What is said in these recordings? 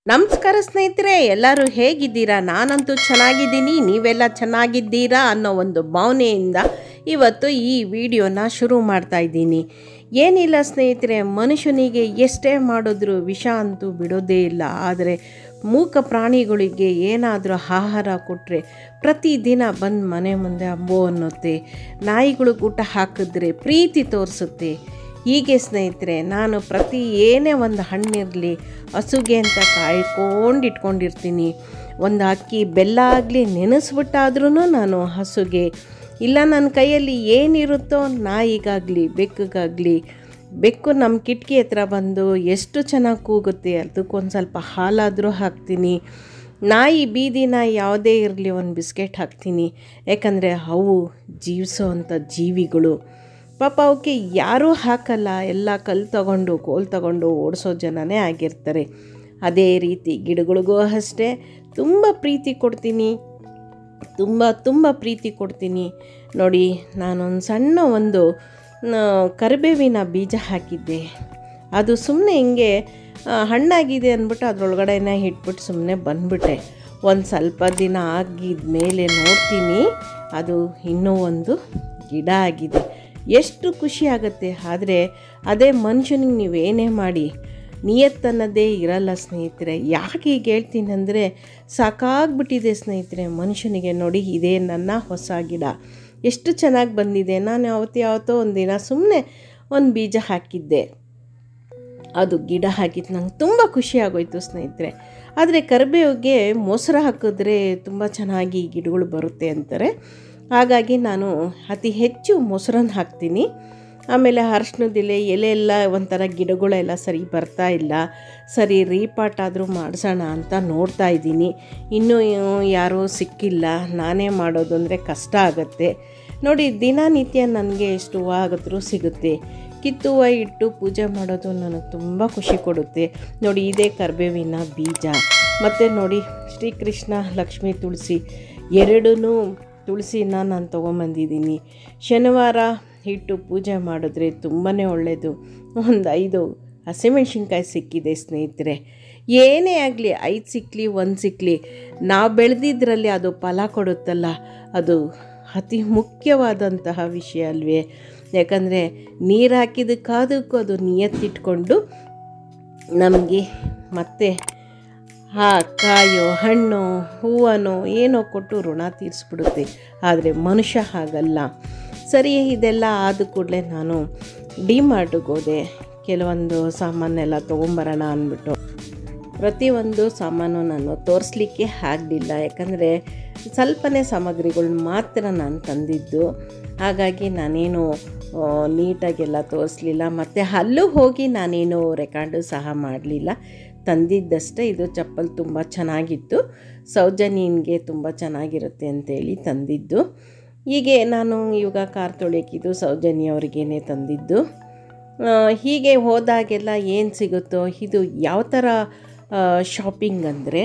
ನಮಸ್ಕಾರ ಸ್ನೇಹಿತರೆ ಎಲ್ಲರೂ ಹೇಗಿದ್ದೀರಾ ನಾನಂತೂ ಚೆನ್ನಾಗಿದ್ದೀನಿ ನೀವೆಲ್ಲ ಚೆನ್ನಾಗಿದ್ದೀರಾ ಅನ್ನೋ ಒಂದು ಭಾವನೆಯಿಂದ ಇವತ್ತು ಈ ವಿಡಿಯೋನ ಶುರು ಮಾಡ್ತಾ ಇದ್ದೀನಿ ಏನಿಲ್ಲ ಸ್ನೇಹಿತರೆ ಮನುಷ್ಯನಿಗೆ ಎಷ್ಟೇ ಮಾಡಿದ್ರೂ ವಿಷ ಅಂತೂ ಬಿಡೋದೇ ಇಲ್ಲ ಆದರೆ ಮೂಕ ಪ್ರಾಣಿಗಳಿಗೆ ಏನಾದರೂ ಆಹಾರ ಕೊಟ್ಟರೆ ಪ್ರತಿದಿನ ಬಂದು ಮನೆ ಮುಂದೆ ಅಂಬೋ ಅನ್ನುತ್ತೆ ನಾಯಿಗಳಿಗೆ ಊಟ ಹಾಕಿದ್ರೆ ಪ್ರೀತಿ ತೋರಿಸುತ್ತೆ ಹೀಗೆ ಸ್ನೇಹಿತರೆ ನಾನು ಪ್ರತಿ ಏನೇ ಒಂದು ಹಣ್ಣಿರಲಿ ಹಸುಗೆ ಅಂತ ಕಾಯ್ಕೊಂಡು ಇಟ್ಕೊಂಡಿರ್ತೀನಿ ಒಂದು ಅಕ್ಕಿ ಬೆಲ್ಲ ಆಗಲಿ ನೆನೆಸ್ಬಿಟ್ಟಾದ್ರೂ ನಾನು ಹಸುಗೆ ಇಲ್ಲ ನನ್ನ ಕೈಯಲ್ಲಿ ಏನಿರುತ್ತೋ ನಾಯಿಗಾಗಲಿ ಬೆಕ್ಕಗಾಗಲಿ ಬೆಕ್ಕು ನಮ್ಮ ಕಿಟಕಿ ಹತ್ರ ಬಂದು ಎಷ್ಟು ಚೆನ್ನಾಗಿ ಕೂಗುತ್ತೆ ಅದಕ್ಕೊಂದು ಸ್ವಲ್ಪ ಹಾಲಾದರೂ ಹಾಕ್ತೀನಿ ನಾಯಿ ಬೀದಿ ನಾಯಿ ಯಾವುದೇ ಇರಲಿ ಒಂದು ಬಿಸ್ಕೆಟ್ ಹಾಕ್ತೀನಿ ಯಾಕಂದರೆ ಅವು ಜೀವಿಸೋ ಅಂಥ ಜೀವಿಗಳು ಪಾಪ ಅವಕ್ಕೆ ಯಾರೂ ಹಾಕಲ್ಲ ಎಲ್ಲ ಕಲ್ಲು ತಗೊಂಡು ಕೋಲ್ ತಗೊಂಡು ಓಡಿಸೋ ಜನನೇ ಆಗಿರ್ತಾರೆ ಅದೇ ರೀತಿ ಗಿಡಗಳಿಗೂ ಅಷ್ಟೇ ತುಂಬ ಪ್ರೀತಿ ಕೊಡ್ತೀನಿ ತುಂಬ ತುಂಬ ಪ್ರೀತಿ ಕೊಡ್ತೀನಿ ನೋಡಿ ನಾನೊಂದು ಸಣ್ಣ ಒಂದು ಕರಿಬೇವಿನ ಬೀಜ ಹಾಕಿದ್ದೆ ಅದು ಸುಮ್ಮನೆ ಹಿಂಗೆ ಹಣ್ಣಾಗಿದೆ ಅಂದ್ಬಿಟ್ಟು ಅದರೊಳಗಡೆನೇ ಇಟ್ಬಿಟ್ಟು ಸುಮ್ಮನೆ ಬಂದ್ಬಿಟ್ಟೆ ಒಂದು ಸ್ವಲ್ಪ ದಿನ ಆಗಿದ ಮೇಲೆ ನೋಡ್ತೀನಿ ಅದು ಇನ್ನೂ ಒಂದು ಗಿಡ ಆಗಿದೆ ಎಷ್ಟು ಖುಷಿ ಆಗುತ್ತೆ ಆದರೆ ಅದೇ ಮನುಷ್ಯನಿಗೆ ನೀವೇನೇ ಮಾಡಿ ನಿಯತ್ತನ್ನದೇ ಇರಲ್ಲ ಸ್ನೇಹಿತರೆ ಯಾಕೆ ಈಗ ಹೇಳ್ತೀನಿ ಅಂದರೆ ಸಾಕಾಗ್ಬಿಟ್ಟಿದೆ ಸ್ನೇಹಿತರೆ ಮನುಷ್ಯನಿಗೆ ನೋಡಿ ಇದೇ ನನ್ನ ಹೊಸ ಗಿಡ ಎಷ್ಟು ಚೆನ್ನಾಗಿ ಬಂದಿದೆ ನಾನು ಯಾವತ್ತು ಯಾವತ್ತೋ ಒಂದು ದಿನ ಸುಮ್ಮನೆ ಒಂದು ಬೀಜ ಹಾಕಿದ್ದೆ ಅದು ಗಿಡ ಹಾಕಿದ್ದು ನಂಗೆ ತುಂಬ ಖುಷಿ ಆಗೋಯ್ತು ಸ್ನೇಹಿತರೆ ಆದರೆ ಕರಿಬೇವಿಗೆ ಮೊಸರು ಹಾಕಿದ್ರೆ ತುಂಬ ಚೆನ್ನಾಗಿ ಗಿಡಗಳು ಬರುತ್ತೆ ಅಂತಾರೆ ಹಾಗಾಗಿ ನಾನು ಅತಿ ಹೆಚ್ಚು ಮೊಸರನ್ನು ಹಾಕ್ತೀನಿ ಆಮೇಲೆ ಅರಶಿನದಿಲೆ ಎಲೆ ಎಲ್ಲ ಒಂಥರ ಗಿಡಗಳೆಲ್ಲ ಸರಿ ಬರ್ತಾ ಇಲ್ಲ ಸರಿ ರೀಪಾಟ್ ಆದರೂ ಮಾಡಿಸೋಣ ಅಂತ ನೋಡ್ತಾ ಇದ್ದೀನಿ ಇನ್ನೂ ಯಾರೂ ಸಿಕ್ಕಿಲ್ಲ ನಾನೇ ಮಾಡೋದು ಅಂದರೆ ಕಷ್ಟ ಆಗುತ್ತೆ ನೋಡಿ ದಿನನಿತ್ಯ ನನಗೆ ಎಷ್ಟು ಹೂವು ಆಗಿದ್ರೂ ಸಿಗುತ್ತೆ ಕಿತ್ತು ಹೂವು ಇಟ್ಟು ಪೂಜೆ ಮಾಡೋದು ನನಗೆ ತುಂಬ ಖುಷಿ ಕೊಡುತ್ತೆ ನೋಡಿ ಇದೇ ಕರಿಬೇವಿನ ಬೀಜ ಮತ್ತು ನೋಡಿ ಶ್ರೀಕೃಷ್ಣ ಲಕ್ಷ್ಮೀ ತುಳಸಿ ಎರಡೂ ತುಳಸಿನ ನಾನು ತೊಗೊಂಬಂದಿದ್ದೀನಿ ಶನಿವಾರ ಇಟ್ಟು ಪೂಜೆ ಮಾಡಿದ್ರೆ ತುಂಬಾ ಒಳ್ಳೆಯದು ಒಂದು ಐದು ಹಸಿಮೆಣ್ಸಿನ್ಕಾಯಿ ಸಿಕ್ಕಿದೆ ಸ್ನೇಹಿತರೆ ಏನೇ ಆಗಲಿ ಐದು ಸಿಕ್ಕಲಿ ಒಂದು ಸಿಕ್ಕಲಿ ನಾವು ಬೆಳೆದಿದ್ರಲ್ಲಿ ಅದು ಫಲ ಕೊಡುತ್ತಲ್ಲ ಅದು ಅತಿ ಮುಖ್ಯವಾದಂತಹ ವಿಷಯ ಅಲ್ವೇ ಯಾಕಂದರೆ ನೀರು ಹಾಕಿದ್ದಕ್ಕಾದಕ್ಕೂ ಅದು ನಿಯತ್ತಿಟ್ಕೊಂಡು ನಮಗೆ ಮತ್ತೆ ಆ ಕಾಯೋ ಹಣ್ಣು ಹೂವನೋ ಏನೋ ಕೊಟ್ಟು ಋಣ ತೀರಿಸ್ಬಿಡುತ್ತೆ ಆದರೆ ಮನುಷ್ಯ ಹಾಗಲ್ಲ ಸರಿ ಇದೆಲ್ಲ ಆದ ಕೂಡಲೇ ನಾನು ಡಿಮಾರ್ಟಿಗೆ ಹೋದೆ ಕೆಲವೊಂದು ಸಾಮಾನೆಲ್ಲ ತೊಗೊಂಬರೋಣ ಅಂದ್ಬಿಟ್ಟು ಪ್ರತಿಯೊಂದು ಸಾಮಾನು ನಾನು ತೋರಿಸ್ಲಿಕ್ಕೆ ಆಗಲಿಲ್ಲ ಯಾಕಂದರೆ ಸ್ವಲ್ಪನೇ ಸಾಮಗ್ರಿಗಳನ್ನ ಮಾತ್ರ ನಾನು ತಂದಿದ್ದು ಹಾಗಾಗಿ ನಾನೇನು ನೀಟಾಗೆಲ್ಲ ತೋರಿಸ್ಲಿಲ್ಲ ಮತ್ತು ಅಲ್ಲೂ ಹೋಗಿ ನಾನೇನು ರೆಕಾರ್ಡು ಸಹ ಮಾಡಲಿಲ್ಲ ತಂದಿದ್ದಷ್ಟೇ ಇದು ಚಪ್ಪಲ್ ತುಂಬ ಚೆನ್ನಾಗಿತ್ತು ಸೌಜನ್ಯನಿಗೆ ತುಂಬ ಚೆನ್ನಾಗಿರುತ್ತೆ ಅಂತೇಳಿ ತಂದಿದ್ದು ಹೀಗೆ ನಾನು ಇವಾಗ ಕಾರ್ ತೊಳೆಯೋಕ್ಕಿದ್ದು ಸೌಜನ್ಯ ಅವ್ರಿಗೇನೆ ತಂದಿದ್ದು ಹೀಗೆ ಹೋದಾಗೆಲ್ಲ ಏನು ಸಿಗುತ್ತೋ ಇದು ಯಾವ ಥರ ಶಾಪಿಂಗ್ ಅಂದರೆ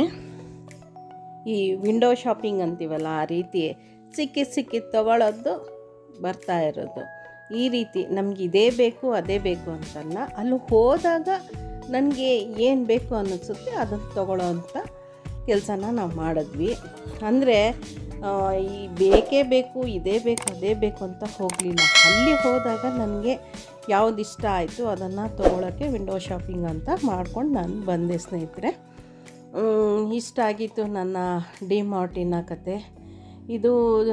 ಈ ವಿಂಡೋ ಶಾಪಿಂಗ್ ಅಂತೀವಲ್ಲ ಆ ರೀತಿ ಸಿಕ್ಕಿದ್ದು ಸಿಕ್ಕಿದ್ದು ತಗೊಳ್ಳೋದು ಬರ್ತಾ ಇರೋದು ಈ ರೀತಿ ನಮ್ಗೆ ಇದೇ ಬೇಕು ಅದೇ ಬೇಕು ಅಂತಲ್ಲ ಅಲ್ಲಿ ಹೋದಾಗ ನನಗೆ ಏನು ಬೇಕು ಅನ್ನಿಸುತ್ತೆ ಅದನ್ನು ತಗೊಳ್ಳೋ ಅಂಥ ಕೆಲಸನ ನಾವು ಮಾಡಿದ್ವಿ ಅಂದರೆ ಈ ಬೇಕೇ ಬೇಕು ಇದೇ ಬೇಕು ಅದೇ ಬೇಕು ಅಂತ ಹೋಗಲಿಲ್ಲ ಅಲ್ಲಿ ಹೋದಾಗ ನನಗೆ ಯಾವ್ದು ಇಷ್ಟ ಆಯಿತು ಅದನ್ನು ತೊಗೊಳಕ್ಕೆ ವಿಂಡೋ ಶಾಪಿಂಗ್ ಅಂತ ಮಾಡ್ಕೊಂಡು ನಾನು ಬಂದೆ ಸ್ನೇಹಿತರೆ ಇಷ್ಟ ಆಗಿತ್ತು ನನ್ನ ಡಿ ಮಾರ್ಟಿನ ಕತೆ ಇದು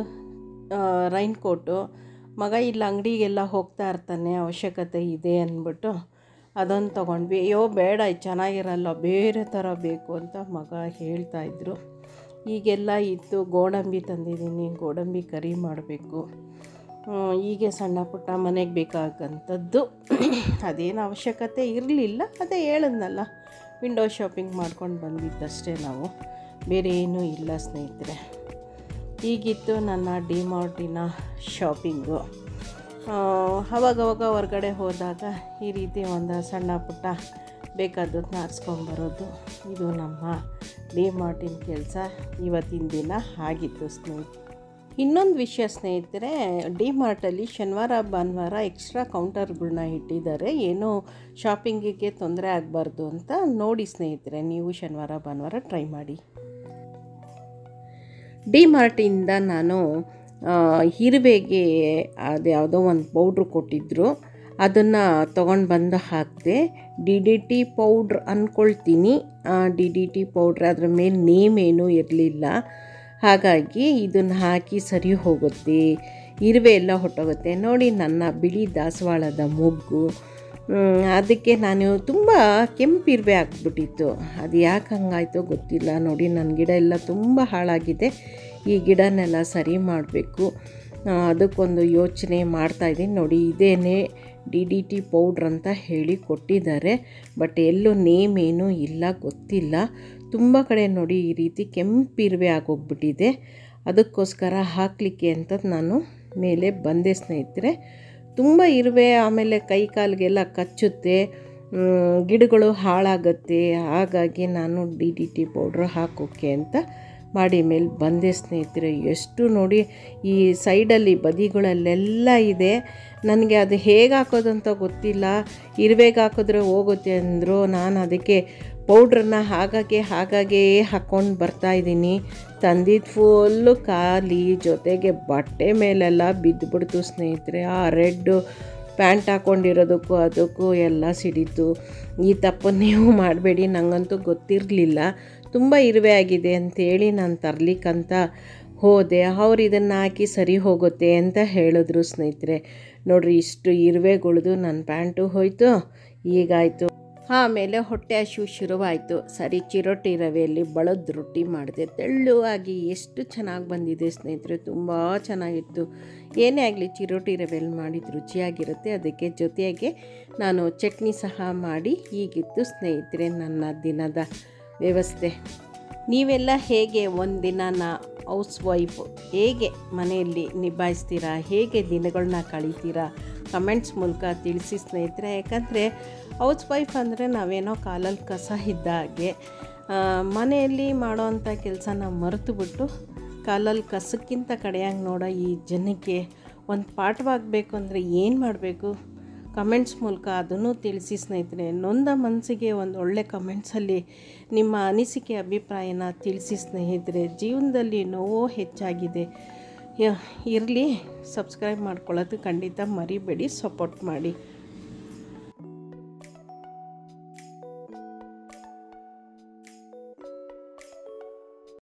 ರೈನ್ ಕೋಟು ಮಗ ಇಲ್ಲಿ ಅಂಗಡಿಗೆಲ್ಲ ಹೋಗ್ತಾ ಇರ್ತಾನೆ ಅವಶ್ಯಕತೆ ಇದೆ ಅಂದ್ಬಿಟ್ಟು ಅದನ್ನು ತೊಗೊಂಡ್ವಿ ಅಯ್ಯೋ ಬೇಡ ಇದು ಚೆನ್ನಾಗಿರಲ್ಲ ಬೇರೆ ಥರ ಬೇಕು ಅಂತ ಮಗ ಹೇಳ್ತಾಯಿದ್ರು ಈಗೆಲ್ಲ ಇತ್ತು ಗೋಡಂಬಿ ತಂದಿದ್ದೀನಿ ಗೋಡಂಬಿ ಕರಿ ಮಾಡಬೇಕು ಹೀಗೆ ಸಣ್ಣ ಪುಟ್ಟ ಮನೆಗೆ ಬೇಕಾಗಂಥದ್ದು ಅದೇನು ಅವಶ್ಯಕತೆ ಇರಲಿಲ್ಲ ಅದೇ ಹೇಳಿದ್ನಲ್ಲ ವಿಂಡೋ ಶಾಪಿಂಗ್ ಮಾಡ್ಕೊಂಡು ಬಂದಿದ್ದಷ್ಟೇ ನಾವು ಬೇರೆ ಏನೂ ಇಲ್ಲ ಸ್ನೇಹಿತರೆ ಹೀಗಿತ್ತು ನನ್ನ ಡಿಮಾರ್ಟಿನ ಶಾಪಿಂಗು ಅವಾಗವಾಗ ಹೊರಗಡೆ ಹೋದಾಗ ಈ ರೀತಿ ಒಂದು ಸಣ್ಣ ಪುಟ್ಟ ಬೇಕಾದದ್ದು ಆರಿಸ್ಕೊಂಬರೋದು ಇದು ನಮ್ಮ ಡಿ ಮಾರ್ಟಿನ ಕೆಲಸ ಇವತ್ತಿನ ದಿನ ಆಗಿತ್ತು ಸ್ನೇಹಿತರೆ ಇನ್ನೊಂದು ವಿಷಯ ಸ್ನೇಹಿತರೆ ಡಿ ಮಾರ್ಟಲ್ಲಿ ಶನಿವಾರ ಭಾನುವಾರ ಎಕ್ಸ್ಟ್ರಾ ಕೌಂಟರ್ಗಳನ್ನ ಇಟ್ಟಿದ್ದಾರೆ ಏನೋ ಶಾಪಿಂಗಿಗೆ ತೊಂದರೆ ಆಗಬಾರ್ದು ಅಂತ ನೋಡಿ ಸ್ನೇಹಿತರೆ ನೀವು ಶನಿವಾರ ಭಾನುವಾರ ಟ್ರೈ ಮಾಡಿ ಡಿ ಮಾರ್ಟಿಂದ ನಾನು ಆ, ಇರುವೆಗೆ ಅದು ಯಾವುದೋ ಒಂದು ಪೌಡ್ರ್ ಕೊಟ್ಟಿದ್ದರು ಅದನ್ನು ತೊಗೊಂಡು ಬಂದು ಹಾಕಿದೆ ಡಿ ಡಿ ಟಿ ಪೌಡ್ರ್ ಅಂದ್ಕೊಳ್ತೀನಿ ಡಿ ಡಿ ಟಿ ಪೌಡ್ರ್ ಅದ್ರ ಮೇಲೆ ನೇಮ್ ಏನೂ ಇರಲಿಲ್ಲ ಹಾಗಾಗಿ ಇದನ್ನು ಹಾಕಿ ಸರಿ ಹೋಗುತ್ತೆ ಇರುವೆ ಎಲ್ಲ ಹೊಟ್ಟೋಗುತ್ತೆ ನೋಡಿ ನನ್ನ ಬಿಳಿ ದಾಸವಾಳದ ಮೊಗ್ಗು ಮ್, ಅದಕ್ಕೆ ನಾನು ತುಂಬ ಕೆಂಪಿರುವೆ ಆಗ್ಬಿಟ್ಟಿತ್ತು ಅದು ಯಾಕೆ ಹಂಗಾಯ್ತೋ ಗೊತ್ತಿಲ್ಲ ನೋಡಿ ನನ್ನ ಗಿಡ ಎಲ್ಲ ತುಂಬ ಹಾಳಾಗಿದೆ ಈ ಗಿಡನೆಲ್ಲ ಸರಿ ಮಾಡಬೇಕು ಅದಕ್ಕೊಂದು ಯೋಚನೆ ಮಾಡ್ತಾಯಿದ್ದೀನಿ ನೋಡಿ ಇದೇನೇ ಡಿ ಡಿ ಟಿ ಪೌಡ್ರ್ ಅಂತ ಹೇಳಿ ಕೊಟ್ಟಿದ್ದಾರೆ ಬಟ್ ಎಲ್ಲೂ ನೇಮ್ ಏನೂ ಇಲ್ಲ ಗೊತ್ತಿಲ್ಲ ತುಂಬ ಕಡೆ ನೋಡಿ ಈ ರೀತಿ ಕೆಂಪಿರುವೆ ಆಗೋಗ್ಬಿಟ್ಟಿದೆ ಅದಕ್ಕೋಸ್ಕರ ಹಾಕಲಿಕ್ಕೆ ಅಂತ ನಾನು ಮೇಲೆ ಬಂದೆ ಸ್ನೇಹಿತರೆ ತುಂಬ ಇರುವೆ ಆಮೇಲೆ ಕೈ ಕಾಲಿಗೆಲ್ಲ ಕಚ್ಚುತ್ತೆ ಮ್, ಗಿಡಗಳು ಹಾಳಾಗತ್ತೆ ಹಾಗಾಗಿ ನಾನು ಡಿ ಡಿ ಟಿ ಪೌಡ್ರ್ ಹಾಕೋಕ್ಕೆ ಅಂತ ಮಾಡಿ ಮೇಲೆ ಬಂದೆ ಸ್ನೇಹಿತರೆ ಎಷ್ಟು ನೋಡಿ ಈ ಸೈಡಲ್ಲಿ ಬದಿಗಳಲ್ಲೆಲ್ಲ ಇದೆ ನನಗೆ ಅದು ಹೇಗೆ ಹಾಕೋದಂತ ಗೊತ್ತಿಲ್ಲ ಇರುವೆಗೆ ಹಾಕಿದ್ರೆ ಹೋಗುತ್ತೆ ಅಂದರು ನಾನು ಅದಕ್ಕೆ ಪೌಡ್ರನ್ನ ಹಾಗಾಗೆ ಹಾಗಾಗೆ ಹಾಕ್ಕೊಂಡು ಬರ್ತಾಯಿದ್ದೀನಿ ತಂದಿದ್ದು ಫುಲ್ಲು ಖಾಲಿ ಜೊತೆಗೆ ಬಟ್ಟೆ ಮೇಲೆಲ್ಲ ಬಿದ್ದುಬಿಡ್ತು ಸ್ನೇಹಿತರೆ ಆ ರೆಡ್ಡು ಪ್ಯಾಂಟ್ ಹಾಕ್ಕೊಂಡಿರೋದಕ್ಕೂ ಅದಕ್ಕೂ ಎಲ್ಲ ಸಿಡೀತು ಈ ತಪ್ಪನ್ನು ನೀವು ಮಾಡಬೇಡಿ ನನಗಂತೂ ಗೊತ್ತಿರಲಿಲ್ಲ ತುಂಬ ಇರುವೆ ಆಗಿದೆ ಅಂತೇಳಿ ನಾನು ತರ್ಲಿಕ್ಕಂತ ಹೋದೆ ಅವ್ರು ಇದನ್ನು ಹಾಕಿ ಸರಿ ಹೋಗುತ್ತೆ ಅಂತ ಹೇಳಿದ್ರು ಸ್ನೇಹಿತರೆ ನೋಡ್ರಿ ಇಷ್ಟು ಇರುವೆಗಳ್ದು ನನ್ನ ಪ್ಯಾಂಟು ಹೋಯ್ತು ಈಗಾಯಿತು ಆಮೇಲೆ ಹೊಟ್ಟೆ ಹಸಿವು ಶುರುವಾಯಿತು ಸರಿ ಚಿರೋಟಿ ರವೆಯಲ್ಲಿ ಬಳದ ರೊಟ್ಟಿ ಮಾಡಿದೆ ತೆಳ್ಳುವಾಗಿ ಎಷ್ಟು ಚೆನ್ನಾಗಿ ಬಂದಿದೆ ಸ್ನೇಹಿತರೆ ತುಂಬ ಚೆನ್ನಾಗಿತ್ತು ಏನೇ ಆಗಲಿ ಚಿರೋಟಿ ರವೆಯಲ್ಲಿ ಮಾಡಿದ ರುಚಿಯಾಗಿರುತ್ತೆ ಅದಕ್ಕೆ ಜೊತೆಗೆ ನಾನು ಚಟ್ನಿ ಸಹ ಮಾಡಿ ಹೀಗಿತ್ತು ಸ್ನೇಹಿತರೆ ನನ್ನ ದಿನದ ವ್ಯವಸ್ಥೆ ನೀವೆಲ್ಲ ಹೇಗೆ ಒಂದಿನ ಹೌಸ್ ವೈಫ್ ಹೇಗೆ ಮನೆಯಲ್ಲಿ ನಿಭಾಯಿಸ್ತೀರಾ ಹೇಗೆ ದಿನಗಳನ್ನ ಕಳಿತೀರಾ ಕಮೆಂಟ್ಸ್ ಮೂಲಕ ತಿಳಿಸಿ ಸ್ನೇಹಿತರೆ ಯಾಕಂದರೆ ಹೌಸ್ ವೈಫ್ ಅಂದರೆ ನಾವೇನೋ ಕಾಲಲ್ಲಿ ಕಸ ಇದ್ದ ಹಾಗೆ ಆ, ಮನೆಯಲ್ಲಿ ಮಾಡೋವಂಥ ಕೆಲಸನ ಮರೆತು ಬಿಟ್ಟು ಕಾಲಲ್ಲಿ ಕಸಕ್ಕಿಂತ ಕಡೆಯಾಗಿ ನೋಡೋ ಈ ಜನಕ್ಕೆ ಒಂದು ಪಾಠವಾಗಬೇಕು ಅಂದರೆ ಏನು ಮಾಡಬೇಕು ಕಮೆಂಟ್ಸ್ ಮೂಲಕ ಅದನ್ನು ತಿಳಿಸಿ ಸ್ನೇಹಿತರೆ ನೊಂದ ಮನಸ್ಸಿಗೆ ಒಂದು ಒಳ್ಳೆ ಕಮೆಂಟ್ಸಲ್ಲಿ ನಿಮ್ಮ ಅನಿಸಿಕೆ ಅಭಿಪ್ರಾಯನ ತಿಳಿಸಿ ಸ್ನೇಹಿತರೆ ಜೀವನದಲ್ಲಿ ನೋವು ಹೆಚ್ಚಾಗಿದೆ ಇರಲಿ ಸಬ್ಸ್ಕ್ರೈಬ್ ಮಾಡ್ಕೊಳ್ಳೋದು ಖಂಡಿತ ಮರಿಬೇಡಿ ಸಪೋರ್ಟ್ ಮಾಡಿ